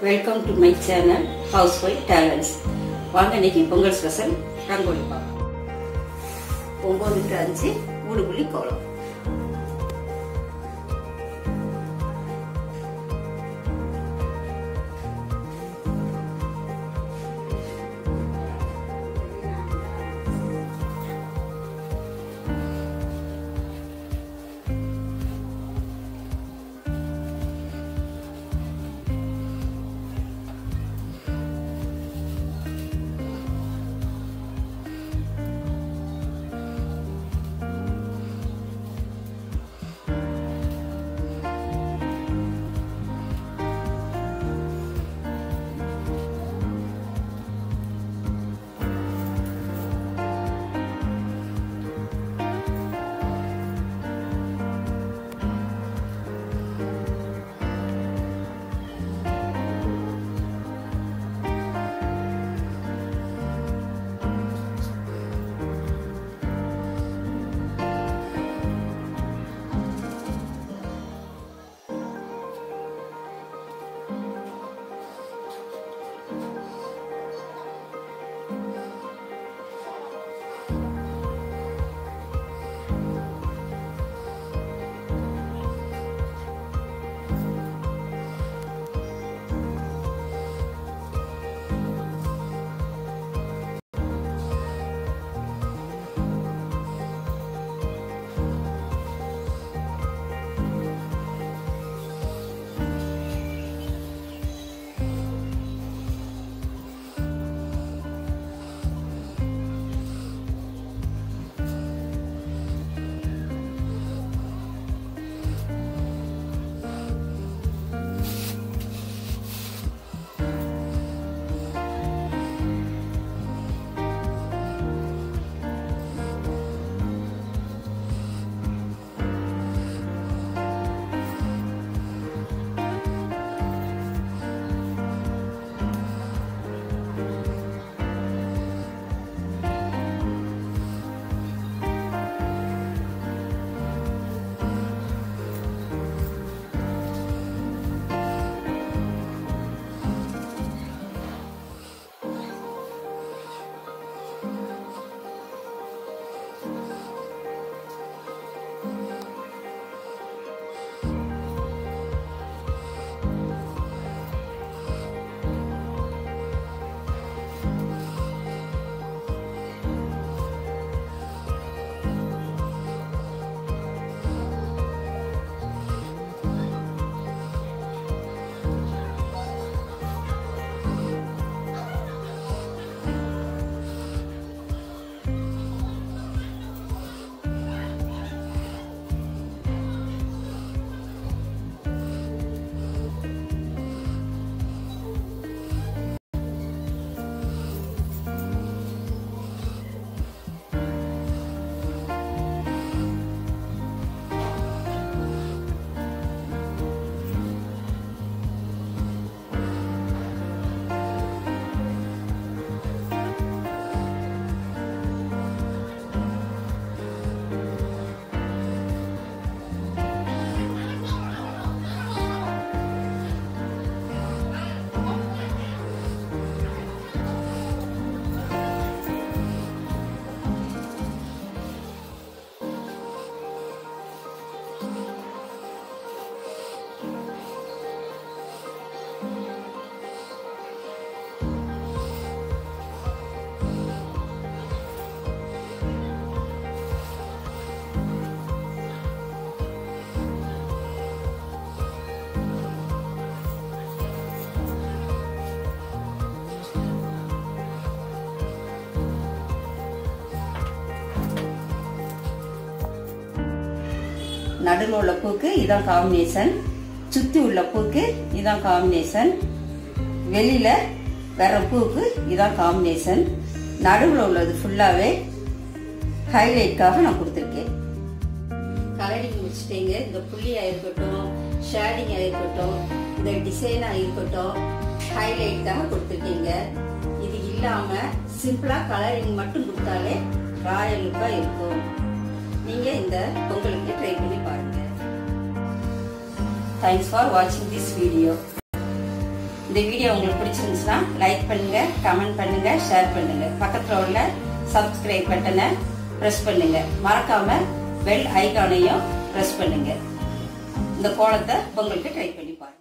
welcome to my channel housewife talents வாங்க இன்னைக்கு Pongal special rangoli பார்க்கலாம் ஒம்பது டு அஞ்சு மூணு புள்ளி கோலம் நடுவில் உள்ள பூக்கு இதான் காம்பினேஷன் சுற்றி உள்ள பூக்கு இதான் காம்பினேஷன் வெளியில வர பூக்கு இதான் காம்பினேஷன் நடுவில் உள்ளது ஃபுல்லாகவே ஹைலைட்காக நான் கொடுத்துருக்கேன் கலரிங் முடிச்சிட்டீங்க இந்த புள்ளியாக இருக்கட்டும் ஷேடிங்காக இருக்கட்டும் இந்த டிசைனாக இருக்கட்டும் ஹைலைட்டாக கொடுத்துருக்கீங்க இது இல்லாமல் சிம்பிளாக கலரிங் மட்டும் கொடுத்தாலே ராயல் லுக்காக இருக்கும் நீங்கள் இந்த பொங்கலுக்கு ட்ரை பண்ணி பாருங்க தேங்க்ஸ் ஃபார் வாட்சிங் திஸ் வீடியோ இந்த வீடியோ உங்களுக்கு பிடிச்சிருந்துச்சுன்னா லைக் பண்ணுங்க கமெண்ட் பண்ணுங்க ஷேர் பண்ணுங்க பக்கத்துல உள்ள சப்ஸ்கிரைப் பட்டனை பிரஸ் பண்ணுங்க மறக்காம பெல் ஐகானையும் பிரஸ் பண்ணுங்க இந்த கோலத்தை உங்களுக்கு ட்ரை பண்ணி பாருங்க